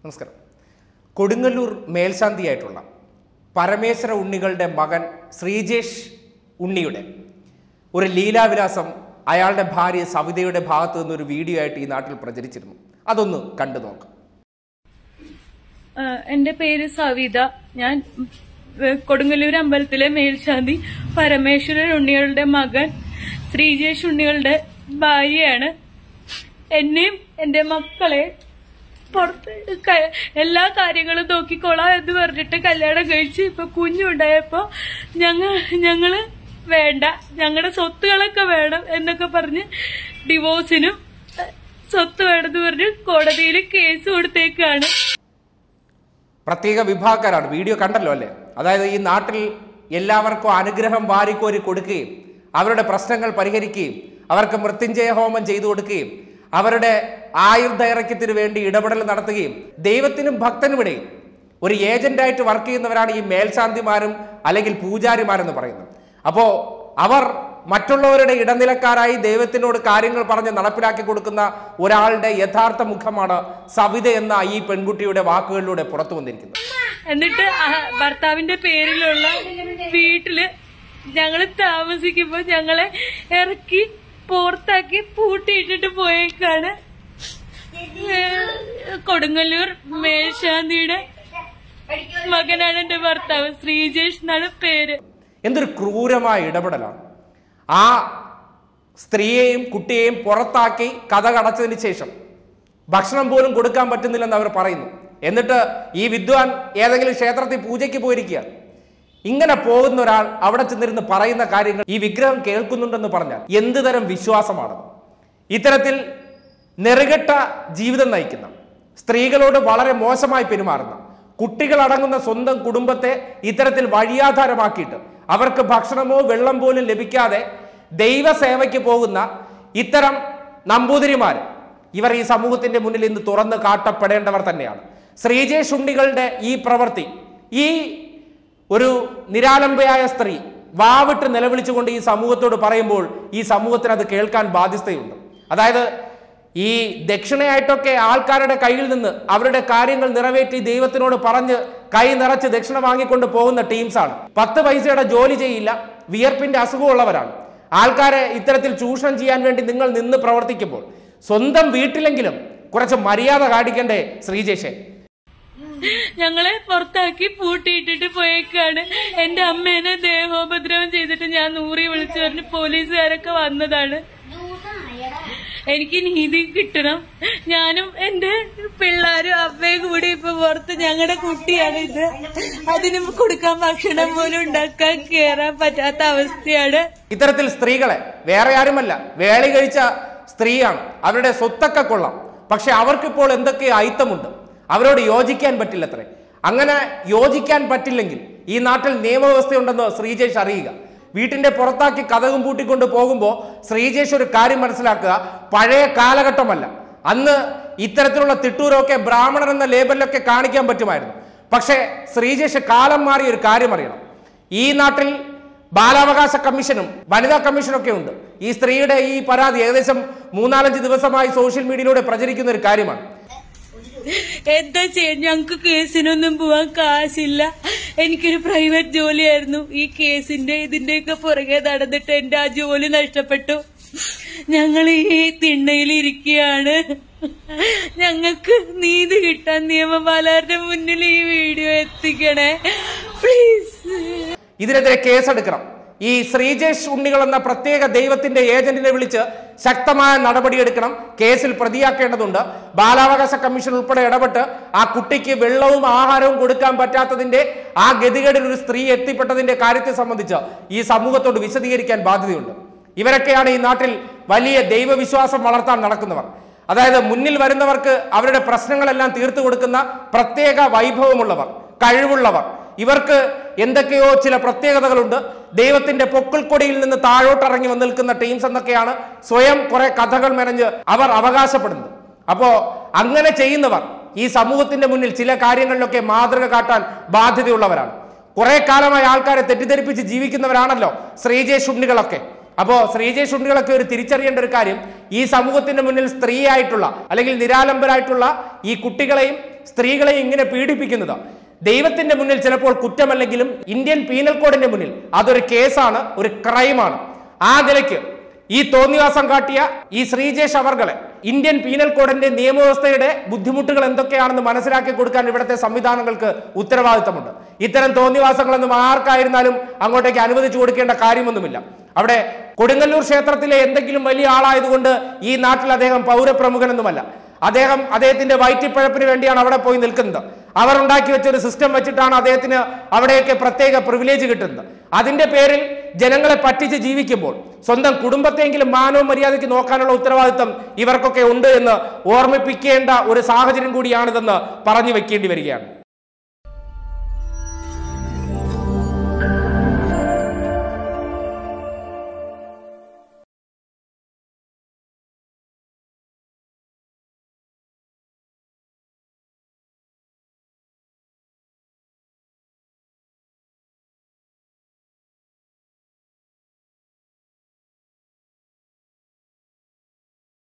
നമസ്കാരം കൊടുങ്ങല്ലൂർ മേൽശാന്തിയായിട്ടുള്ള പരമേശ്വര ഉണ്ണികളുടെ മകൻ ശ്രീജേഷ് ഉണ്ണിയുടെ ഒരു ലീലാവിലാസം അയാളുടെ ഭാര്യ സവിതയുടെ ഭാഗത്തു നിന്നൊരു വീഡിയോ ആയിട്ട് ഈ നാട്ടിൽ പ്രചരിച്ചിരുന്നു അതൊന്ന് കണ്ടു നോക്കാം ആ, എന്റെ പേര് സവിത ഞാൻ ഏ, കൊടുങ്ങല്ലൂർ അമ്പലത്തിലെ മേൽശാന്തി പരമേശ്വരൻ ഉണ്ണികളുടെ മകൻ ശ്രീജേഷ് ഉണ്ണികളുടെ ഭാര്യയാണ് എന്നെയും എന്റെ മക്കളെ പുറത്ത് ക- എല്ലാ കാര്യങ്ങളും നോക്കിക്കോളാം എന്ന് പറഞ്ഞിട്ട് കല്യാണം കഴിച്ച് ഇപ്പൊ കുഞ്ഞുണ്ടായപ്പോ ഞങ്ങൾ ഞങ്ങള് വേണ്ട ഞങ്ങളുടെ സ്വത്തുകളൊക്കെ വേണം എന്നൊക്കെ പറഞ്ഞ് ഡിവോഴ്സിനും ഏ, സ്വത്ത് വേണമെന്ന് പറഞ്ഞ് കോടതിയിൽ കേസ് കൊടുത്തേക്കാണ് പ്രത്യേക വിഭാഗക്കാരാണ് വീഡിയോ കണ്ടല്ലോ അല്ലേ അതായത് ഈ നാട്ടിൽ എല്ലാവർക്കും അനുഗ്രഹം വാരിക്കോരി കൊടുക്കുകയും അവരുടെ പ്രശ്നങ്ങൾ പരിഹരിക്കുകയും അവർക്ക് മൃത്യുഞ്ജയ ഹോമം ചെയ്തു കൊടുക്കുകയും അവരുടെ ആയുർദൈർഘ്യത്തിന് വേണ്ടി ഇടപെടൽ നടത്തുകയും ദൈവത്തിനും ഭക്തനും ഇടയിൽ ഒരു ഏജന്റായിട്ട് വർക്ക് ചെയ്യുന്നവരാണ് ഈ മേൽശാന്തിമാരും അല്ലെങ്കിൽ പൂജാരിമാരെന്ന് പറയുന്നത് അപ്പോൾ അവർ മറ്റുള്ളവരുടെ ഇടനിലക്കാരായി ദൈവത്തിനോട് കാര്യങ്ങൾ പറഞ്ഞ് നടപ്പിലാക്കി കൊടുക്കുന്ന ഒരാളുടെ യഥാർത്ഥ മുഖമാണ് സവിത എന്ന ഈ പെൺകുട്ടിയുടെ വാക്കുകളിലൂടെ പുറത്തു വന്നിരിക്കുന്നത് എന്നിട്ട് ആ ഭർത്താവിന്റെ പേരിലുള്ള വീട്ടില് ഞങ്ങള് താമസിക്കുമ്പോ ഞങ്ങളെ ഇറക്കി പുറത്താക്കി പൂട്ടിയിട്ടിട്ട് പോയേക്കാണ് ഏ, കൊടുങ്ങല്ലൂർ മേൽശാന്തിയുടെ മകനാണ് എന്റെ ഭർത്താവ് ശ്രീജേഷ് എന്നാണ് പേര് എന്തൊരു ക്രൂരമായ ഇടപെടലാണ് ആ സ്ത്രീയെയും കുട്ടിയെയും പുറത്താക്കി കഥ കടച്ചതിന് ശേഷം ഭക്ഷണം പോലും കൊടുക്കാൻ പറ്റുന്നില്ലെന്ന് അവർ പറയുന്നു എന്നിട്ട് ഈ വിദ്വാൻ ഏതെങ്കിലും ക്ഷേത്രത്തിൽ പൂജയ്ക്ക് പോയിരിക്കുക ഇങ്ങനെ പോകുന്ന ഒരാൾ അവിടെ ചെന്നിരുന്ന് പറയുന്ന കാര്യങ്ങൾ ഈ വിഗ്രഹം കേൾക്കുന്നുണ്ടെന്ന് പറഞ്ഞാൽ എന്ത് തരം വിശ്വാസമാണ് ഇത്തരത്തിൽ നെറുകെട്ട ജീവിതം നയിക്കുന്ന സ്ത്രീകളോട് വളരെ മോശമായി പെരുമാറുന്ന കുട്ടികളടങ്ങുന്ന സ്വന്തം കുടുംബത്തെ ഇത്തരത്തിൽ വഴിയാധാരമാക്കിയിട്ട് അവർക്ക് ഭക്ഷണമോ വെള്ളം പോലും ലഭിക്കാതെ ദൈവസേവയ്ക്ക് പോകുന്ന ഇത്തരം നമ്പൂതിരിമാർ ഇവർ ഈ സമൂഹത്തിന്റെ മുന്നിൽ ഇന്ന് തുറന്ന് കാട്ടപ്പെടേണ്ടവർ തന്നെയാണ് ശ്രീജേഷ് ഉണ്ണികളുടെ ഈ പ്രവൃത്തി ഈ ഒരു നിരാലംബയായ സ്ത്രീ വാവിട്ട് നിലവിളിച്ചുകൊണ്ട് ഈ സമൂഹത്തോട് പറയുമ്പോൾ ഈ സമൂഹത്തിന് അത് കേൾക്കാൻ ബാധ്യതയുണ്ട് അതായത് ഈ ദക്ഷിണയായിട്ടൊക്കെ ആൾക്കാരുടെ കയ്യിൽ നിന്ന് അവരുടെ കാര്യങ്ങൾ നിറവേറ്റി ദൈവത്തിനോട് പറഞ്ഞ് കൈ നിറച്ച് ദക്ഷിണ വാങ്ങിക്കൊണ്ട് പോകുന്ന ടീംസാണ് പത്ത് പൈസയുടെ ജോലി ചെയ്യില്ല വിയർപ്പിന്റെ അസുഖമുള്ളവരാണ് ആൾക്കാരെ ഇത്തരത്തിൽ ചൂഷണം ചെയ്യാൻ വേണ്ടി നിങ്ങൾ നിന്ന് പ്രവർത്തിക്കുമ്പോൾ സ്വന്തം വീട്ടിലെങ്കിലും കുറച്ച് മര്യാദ കാണിക്കണ്ടേ ശ്രീജേഷേ ഞങ്ങളെ പുറത്താക്കി പൂട്ടിയിട്ടിട്ട് പോയേക്കാണ് എന്റെ അമ്മേനെ ദേഹോപദ്രവം ചെയ്തിട്ട് ഞാൻ നൂറി വിളിച്ചു പറഞ്ഞ് പോലീസുകാരൊക്കെ വന്നതാണ് എനിക്ക് നീതി കിട്ടണം ഞാനും എന്റെ പിള്ളേരും അമ്മയും കൂടി ഇപ്പൊ പുറത്ത് ഞങ്ങളുടെ കുട്ടിയാണ് ഇത് അതിന് കൊടുക്കാൻ ഭക്ഷണം പോലും ഉണ്ടാക്കാൻ കേറാൻ പറ്റാത്ത അവസ്ഥയാണ് ഇത്തരത്തിൽ സ്ത്രീകളെ വേറെ ആരുമല്ല വേളി കഴിച്ച സ്ത്രീയാണ് അവരുടെ സ്വത്തൊക്കെ കൊള്ളാം പക്ഷെ അവർക്കിപ്പോൾ എന്തൊക്കെ അയിത്തമുണ്ട് അവരോട് യോജിക്കാൻ പറ്റില്ലത്രേ അങ്ങനെ യോജിക്കാൻ പറ്റില്ലെങ്കിൽ ഈ നാട്ടിൽ നിയമവ്യവസ്ഥയുണ്ടെന്ന് ശ്രീജേഷ് അറിയുക വീട്ടിന്റെ പുറത്താക്കി കഥകും പൂട്ടിക്കൊണ്ട് പോകുമ്പോൾ ശ്രീജേഷ് ഒരു കാര്യം മനസ്സിലാക്കുക പഴയ കാലഘട്ടമല്ല അന്ന് ഇത്തരത്തിലുള്ള തിട്ടൂരൊക്കെ ബ്രാഹ്മണർ എന്ന ലേബലിലൊക്കെ കാണിക്കാൻ പറ്റുമായിരുന്നു പക്ഷേ ശ്രീജേഷ് കാലം മാറിയ ഒരു കാര്യം അറിയണം ഈ നാട്ടിൽ ബാലാവകാശ കമ്മീഷനും വനിതാ കമ്മീഷനും ഒക്കെ ഉണ്ട് ഈ സ്ത്രീയുടെ ഈ പരാതി ഏകദേശം മൂന്നാലഞ്ച് ദിവസമായി സോഷ്യൽ മീഡിയയിലൂടെ പ്രചരിക്കുന്ന ഒരു കാര്യമാണ് എന്താ ചെയ്യാൻ ഞങ്ങക്ക് കേസിനൊന്നും പോവാൻ കാശില്ല എനിക്കൊരു പ്രൈവറ്റ് ജോലിയായിരുന്നു ഈ കേസിന്റെ ഇതിന്റെയൊക്കെ പുറകെ നടന്നിട്ട് എന്റെ ആ ജോലി നഷ്ടപ്പെട്ടു ഞങ്ങൾ ഈ തിണ്ണയിൽ ഇരിക്കുകയാണ് ഞങ്ങൾക്ക് നീതി കിട്ടാൻ നിയമപാലകരുടെ മുന്നിൽ ഈ വീഡിയോ എത്തിക്കണേ പ്ലീസ് ഇതിനെതിരെ കേസെടുക്കണം ഈ ശ്രീജേഷ് ഉണ്ണികൾ എന്ന പ്രത്യേക ദൈവത്തിന്റെ ഏജന്റിനെ വിളിച്ച് ശക്തമായ നടപടിയെടുക്കണം കേസിൽ പ്രതിയാക്കേണ്ടതുണ്ട് ബാലാവകാശ കമ്മീഷൻ ഉൾപ്പെടെ ഇടപെട്ട് ആ കുട്ടിക്ക് വെള്ളവും ആഹാരവും കൊടുക്കാൻ പറ്റാത്തതിന്റെ ആ ഗതികേടിൽ ഒരു സ്ത്രീ എത്തിപ്പെട്ടതിന്റെ കാര്യത്തെ സംബന്ധിച്ച് ഈ സമൂഹത്തോട് വിശദീകരിക്കാൻ ബാധ്യതയുണ്ട് ഇവരൊക്കെയാണ് ഈ നാട്ടിൽ വലിയ ദൈവവിശ്വാസം വളർത്താൻ നടക്കുന്നവർ അതായത് മുന്നിൽ വരുന്നവർക്ക് അവരുടെ പ്രശ്നങ്ങളെല്ലാം തീർത്തു കൊടുക്കുന്ന പ്രത്യേക വൈഭവമുള്ളവർ കഴിവുള്ളവർ ഇവർക്ക് എന്തൊക്കെയോ ചില പ്രത്യേകതകളുണ്ട് ദൈവത്തിന്റെ പൊക്കിൾക്കൊടിയിൽ നിന്ന് താഴോട്ടിറങ്ങി വന്ന് നിൽക്കുന്ന ടീംസ് എന്നൊക്കെയാണ് സ്വയം കുറെ കഥകൾ മെനഞ്ഞ് അവർ അവകാശപ്പെടുന്നത് അപ്പോ അങ്ങനെ ചെയ്യുന്നവർ ഈ സമൂഹത്തിന്റെ മുന്നിൽ ചില കാര്യങ്ങളിലൊക്കെ മാതൃക കാട്ടാൻ ബാധ്യതയുള്ളവരാണ് കുറെ കാലമായി ആൾക്കാരെ തെറ്റിദ്ധരിപ്പിച്ച് ജീവിക്കുന്നവരാണല്ലോ ശ്രീജേഷ് ഉണ്ണികളൊക്കെ അപ്പോ ശ്രീജേഷ് ഉണ്ണികളൊക്കെ ഒരു തിരിച്ചറിയേണ്ട ഒരു കാര്യം ഈ സമൂഹത്തിന്റെ മുന്നിൽ സ്ത്രീയായിട്ടുള്ള അല്ലെങ്കിൽ നിരാലംബരായിട്ടുള്ള ഈ കുട്ടികളെയും സ്ത്രീകളെയും ഇങ്ങനെ പീഡിപ്പിക്കുന്നത് ദൈവത്തിന്റെ മുന്നിൽ ചിലപ്പോൾ കുറ്റമല്ലെങ്കിലും ഇന്ത്യൻ പീനൽ കോഡിന്റെ മുന്നിൽ അതൊരു കേസാണ് ഒരു ക്രൈമാണ് ആ നിലയ്ക്ക് ഈ തോന്നിവാസം കാട്ടിയ ഈ ശ്രീജേഷ് അവർകളെ ഇന്ത്യൻ പീനൽ കോഡിന്റെ നിയമവ്യവസ്ഥയുടെ ബുദ്ധിമുട്ടുകൾ എന്തൊക്കെയാണെന്ന് മനസ്സിലാക്കി കൊടുക്കാൻ ഇവിടുത്തെ സംവിധാനങ്ങൾക്ക് ഉത്തരവാദിത്തമുണ്ട് ഇത്തരം തോന്നിവാസങ്ങളൊന്നും ആർക്കായിരുന്നാലും അങ്ങോട്ടേക്ക് അനുവദിച്ചു കൊടുക്കേണ്ട കാര്യമൊന്നുമില്ല അവിടെ കൊടുങ്ങല്ലൂർ ക്ഷേത്രത്തിലെ എന്തെങ്കിലും വലിയ ആളായതുകൊണ്ട് ഈ നാട്ടിൽ അദ്ദേഹം പൗരപ്രമുഖനൊന്നുമല്ല അദ്ദേഹം അദ്ദേഹത്തിന്റെ വയറ്റിപ്പഴപ്പിന് വേണ്ടിയാണ് അവിടെ പോയി നിൽക്കുന്നത് അവർ ഉണ്ടാക്കി വെച്ച ഒരു സിസ്റ്റം വെച്ചിട്ടാണ് അദ്ദേഹത്തിന് അവിടെയൊക്കെ പ്രത്യേക പ്രിവിലേജ് കിട്ടുന്നത് അതിന്റെ പേരിൽ ജനങ്ങളെ പറ്റിച്ച് ജീവിക്കുമ്പോൾ സ്വന്തം കുടുംബത്തെങ്കിലും മാനവും മര്യാദയ്ക്ക് നോക്കാനുള്ള ഉത്തരവാദിത്തം ഇവർക്കൊക്കെ ഉണ്ട് എന്ന് ഓർമ്മിപ്പിക്കേണ്ട ഒരു സാഹചര്യം കൂടിയാണിതെന്ന് പറഞ്ഞു വെക്കേണ്ടി വരികയാണ്